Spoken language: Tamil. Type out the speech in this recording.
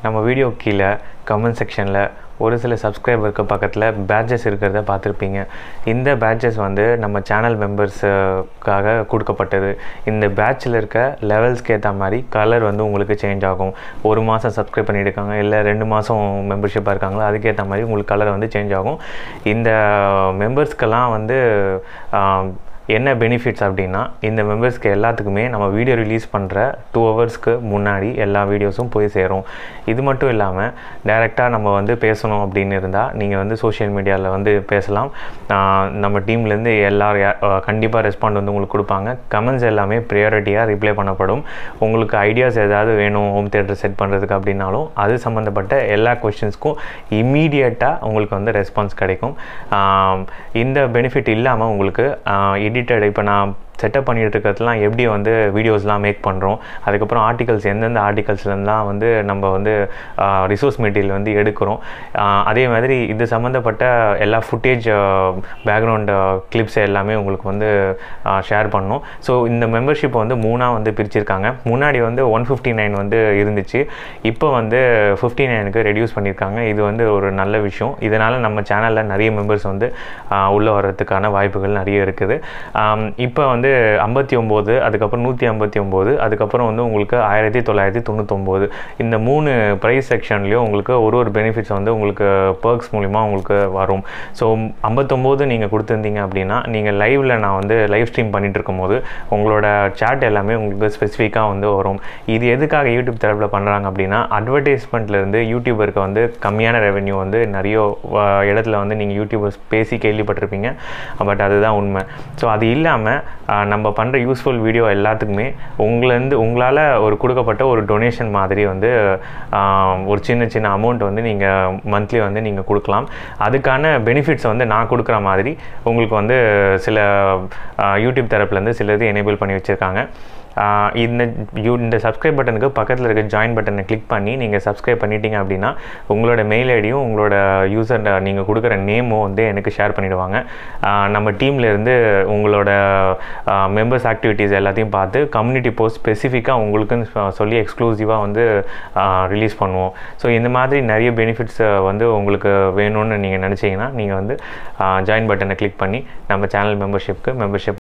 நம்ம வீடியோ கீழே கமெண்ட் செக்ஷனில் ஒரு சில சப்ஸ்கிரைபருக்கு பக்கத்தில் பேட்சஸ் இருக்கிறத பார்த்துருப்பீங்க இந்த பேட்சஸ் வந்து நம்ம சேனல் மெம்பர்ஸுக்காக கொடுக்கப்பட்டது இந்த பேட்சில் இருக்க லெவல்ஸ்க்கு ஏற்ற மாதிரி கலர் வந்து உங்களுக்கு சேஞ்ச் ஆகும் ஒரு மாதம் சப்ஸ்கிரைப் பண்ணியிருக்காங்க இல்லை ரெண்டு மாதம் மெம்பர்ஷிப்பாக இருக்காங்களோ அதுக்கேற்ற மாதிரி உங்களுக்கு கலர் வந்து சேஞ்ச் ஆகும் இந்த மெம்பர்ஸ்க்கெல்லாம் வந்து ஆம், என்ன பெனிஃபிட்ஸ் அப்படின்னா இந்த மெம்பர்ஸ்க்கு எல்லாத்துக்குமே நம்ம வீடியோ ரிலீஸ் பண்ணுற டூ ஹவர்ஸ்க்கு முன்னாடி எல்லா வீடியோஸும் போய் சேரும் இது மட்டும் இல்லாமல் டைரெக்டாக நம்ம வந்து பேசணும் அப்படின்னு இருந்தால் நீங்கள் வந்து சோஷியல் மீடியாவில் வந்து பேசலாம் ஆஹ் நம்ம டீம்லேருந்து எல்லாரும் கண்டிப்பாக ரெஸ்பாண்ட் வந்து உங்களுக்கு கொடுப்பாங்க கமெண்ட்ஸ் எல்லாமே ப்ரியாரிட்டியாக ரிப்ளை பண்ணப்படும் உங்களுக்கு ஐடியாஸ் ஏதாவது வேணும் ஹோம் தேட்டர் செட் பண்ணுறதுக்கு அப்படின்னாலும் அது சம்மந்தப்பட்ட எல்லா கொஷின்ஸ்க்கும் இம்மீடியட்டாக உங்களுக்கு வந்து ரெஸ்பான்ஸ் கிடைக்கும் ஆம், இந்த பெனிஃபிட் இல்லாமல் உங்களுக்கு எடிட்டட் இப்போ நான் செட்டப் பண்ணிட்டு இருக்கிறதுலாம் எப்படி வந்து வீடியோஸ்லாம் மேக் பண்ணுறோம் அதுக்கப்புறம் ஆர்டிகல்ஸ் எந்தெந்த ஆர்டிகல்ஸ்லாம் வந்து நம்ம வந்து ரிசோர்ஸ் மெட்டீரியல் வந்து எடுக்கிறோம் ஆஹ் அதே மாதிரி இது சம்மந்தப்பட்ட எல்லா ஃபுட்டேஜ் பேக்ரவுண்ட் கிளிப்ஸ் எல்லாமே உங்களுக்கு வந்து ஷேர் பண்ணோம் ஸோ இந்த மெம்பர்ஷிப்பை வந்து மூணாக வந்து பிரிச்சிருக்காங்க முன்னாடி வந்து ஒன் ஃபிஃப்டி நைன் வந்து இருந்துச்சு இப்போ வந்து ஃபிஃப்டி நைனுக்கு ரெடியூஸ் பண்ணியிருக்காங்க இது வந்து ஒரு நல்ல விஷயம் இதனால் நம்ம சேனலில் நிறைய மெம்பர்ஸ் வந்து உள்ளே வர்றதுக்கான வாய்ப்புகள் நிறைய இருக்குது ஆம், இப்போ வந்து ஐம்பத்தி ஒம்பது அதுக்கப்புறம் நூற்றி ஐம்பத்தி ஒம்பது அதுக்கப்புறம் வந்து உங்களுக்கு ஆயிரத்தி தொள்ளாயிரத்தி தொண்ணூத்தொம்பது இந்த மூணு ப்ரைஸ் செக்ஷன்லேயும் உங்களுக்கு ஒரு ஒரு பெனிஃபிட்ஸ் வந்து உங்களுக்கு பர்க்ஸ் மூலிமா உங்களுக்கு வரும் ஸோ ஐம்பத்தொம்போது நீங்கள் கொடுத்துருந்தீங்க அப்படின்னா நீங்கள் லைவில் நான் வந்து லைவ் ஸ்ட்ரீம் பண்ணிட்டு இருக்கும்போது உங்களோட chat எல்லாமே உங்களுக்கு ஸ்பெசிஃபிக்காக வந்து வரும் இது எதுக்காக யூடியூப் தரப்பில் பண்ணுறாங்க அப்படின்னா அட்வர்டைஸ்மெண்ட்லேருந்து யூடியூபருக்கு வந்து கம்மியான ரெவென்யூ வந்து நிறைய அஹ், இடத்துல வந்து நீங்கள் யூடியூபர்ஸ் பேசி கேள்விப்பட்டிருப்பீங்க பட் அதுதான் உண்மை ஸோ அது இல்லாமல் நம்ம பண்ணுற யூஸ்ஃபுல் வீடியோ எல்லாத்துக்குமே உங்களேருந்து உங்களால் ஒரு கொடுக்கப்பட்ட ஒரு டொனேஷன் மாதிரி வந்து ஆஹ், ஒரு சின்ன சின்ன அமௌண்ட் வந்து நீங்கள் மந்த்லி வந்து நீங்கள் கொடுக்கலாம் அதுக்கான பெனிஃபிட்ஸ் வந்து நான் கொடுக்குற மாதிரி உங்களுக்கு வந்து சில ஆஹ், யூடியூப் தரப்புலேருந்து சில இது எனேபிள் பண்ணி வச்சுருக்காங்க ஆஹ் இந்த யூ இந்த சப்ஸ்கிரைப் பட்டனுக்கு பக்கத்தில் இருக்க ஜாயின் பட்டனை கிளிக் பண்ணி நீங்கள் சப்ஸ்கிரைப் பண்ணிட்டீங்க அப்படின்னா உங்களோட மெயில் ஐடியும் உங்களோட யூசர் நீங்கள் கொடுக்குற நேமும் வந்து எனக்கு ஷேர் பண்ணிடுவாங்க ஆஹ் நம்ம டீம்ல இருந்து உங்களோட மெம்பர்ஸ் ஆக்டிவிட்டீஸ் எல்லாத்தையும் பார்த்து கம்யூனிட்டி போஸ்ட் ஸ்பெசிஃபிக்காக உங்களுக்குன்னு சொ- சொல்லி எக்ஸ்க்ளூசிவாக வந்து ரிலீஸ் பண்ணுவோம் ஸோ இந்த மாதிரி நிறைய பெனிஃபிட்ஸ் வந்து உங்களுக்கு வேணும்னு நீங்கள் நினச்சிங்கன்னா நீங்கள் வந்து ஜாயின் பட்டனை கிளிக் பண்ணி நம்ம சேனல் மெம்பர்ஷிப்க்கு மெம்பர்ஷிப்